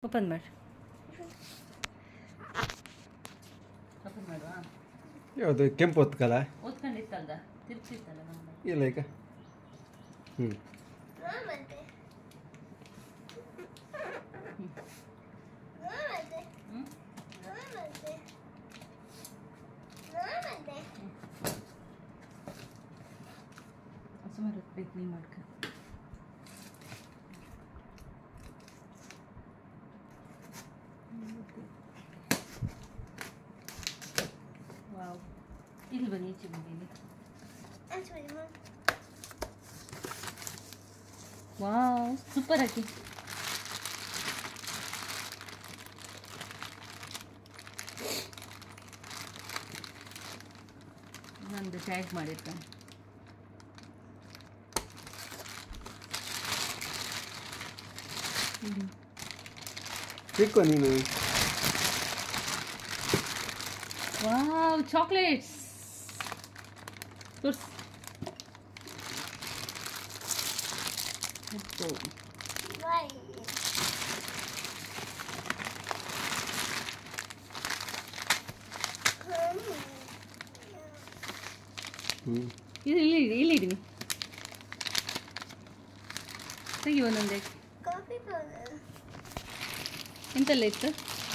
Open ಮಾಡಿ open ಮಾಡುವ ಯಾವುದು ಕೆಂಪು ಹೊತ್ಕಲ್ಲ ಓದ್ಕೊಂಡಿತ್ತಲ್ದ ತಿರ್ಚಿತ್ತಲ್ಲ ನಮ್ಮ ಇಲ್ಲ ಈಗ ಹ್ಞೂ ಹ್ಞೂ ಸುಮಾರು ಬೇಕು ನೀವು ಮಾಡ್ಕ ವಾವ್ ಇಲ್ಲಿ ಬನ್ನಿ ಈಚೆ ಬನ್ನಿ ಇಲ್ಲಿ ವಾವ್ ಸೂಪರ್ ಹಾಕಿ ನಂದು ಟ್ಯಾಗ್ ಮಾಡಿರ್ತಾನೆ ಸಿಕ್ಕೋ ನೀನು ವಾವ್ ಚಾಕ್ಲೇಟ್ಸ್ ತೋರ್ಸ್ ಹ್ಞೂ ಇದು ಇಲ್ಲಿ ಇಡಿ ಇಲ್ಲಿ ಇಡಿ ತೆಗಿ ಒಂದೊಂದೇ ಎಂತೆಲ್ಲ ಇತ್ತು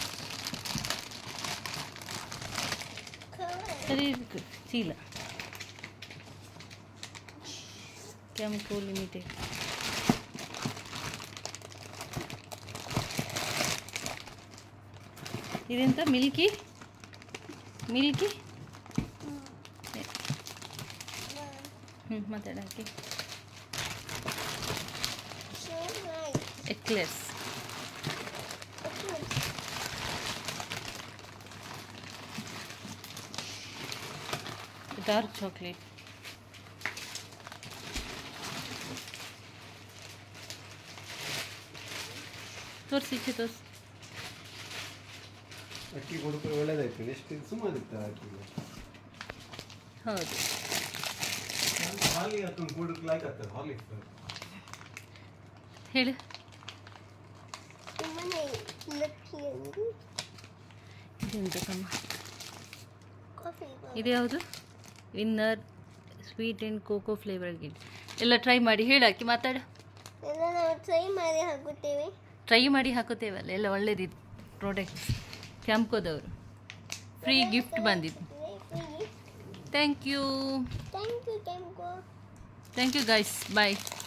ಸರಿ ಇருக்கு. ಚೀಲ ಕೆಂಪು ಲಿಮಿಟೆಡ್ ಇದೆಂತ ಮಿಲ್ಕಿ ಮಿಲ್ಕಿ ಹ್ಞೂ ಮಾತಾಡ ಹಾಕಿ ಎಕ್ಲೆಸ್ ಡಾರ್ಕ್ ಚಾಕ್ಲೇಟ್ ತೋರಿಸಿ ಈಚೆ ತೋರಿಸಿ ಅಕ್ಕಿ ಕೊಡ್ಕೊಂಡು ಒಳ್ಳೇದಾಯ್ತು ಎಷ್ಟು ಸುಮಾರು ಇರ್ತದೆ ಅಕ್ಕಿ ಹೌದು ಹಾಲಿ ಹಾಕೊಂಡು ಕೊಡಕ್ಕೆ ಲಾಯ್ಕ್ ಆಗ್ತದೆ ಹಾಲಿ ಹೇಳು ಇದೆಂತ ಕಮ್ಮ ಇದು ಯಾವುದು winner sweet and cocoa flavour ಗಿಡ್ ಎಲ್ಲ ಟ್ರೈ ಮಾಡಿ ಹೇಳಾಕಿ ಮಾತಾಡು ಎಲ್ಲ ನಾವು ಟ್ರೈ ಮಾಡಿ ಹಾಕುತ್ತೇವೆ ಟ್ರೈ ಮಾಡಿ ಹಾಕುತ್ತೇವಲ್ಲ ಎಲ್ಲ ಒಳ್ಳೇದಿತ್ತು ಪ್ರಾಡಕ್ಟ್ಸ್ ಕ್ಯಾಂಪ್ಕೋದವರು ಫ್ರೀ ಗಿಫ್ಟ್ ಬಂದಿದ್ದು ಥ್ಯಾಂಕ್ ಯು ಥ್ಯಾಂಕ್ ಯು ಕೆಂಪು ಥ್ಯಾಂಕ್ ಯು ಗೈಸ್ ಬಾಯ್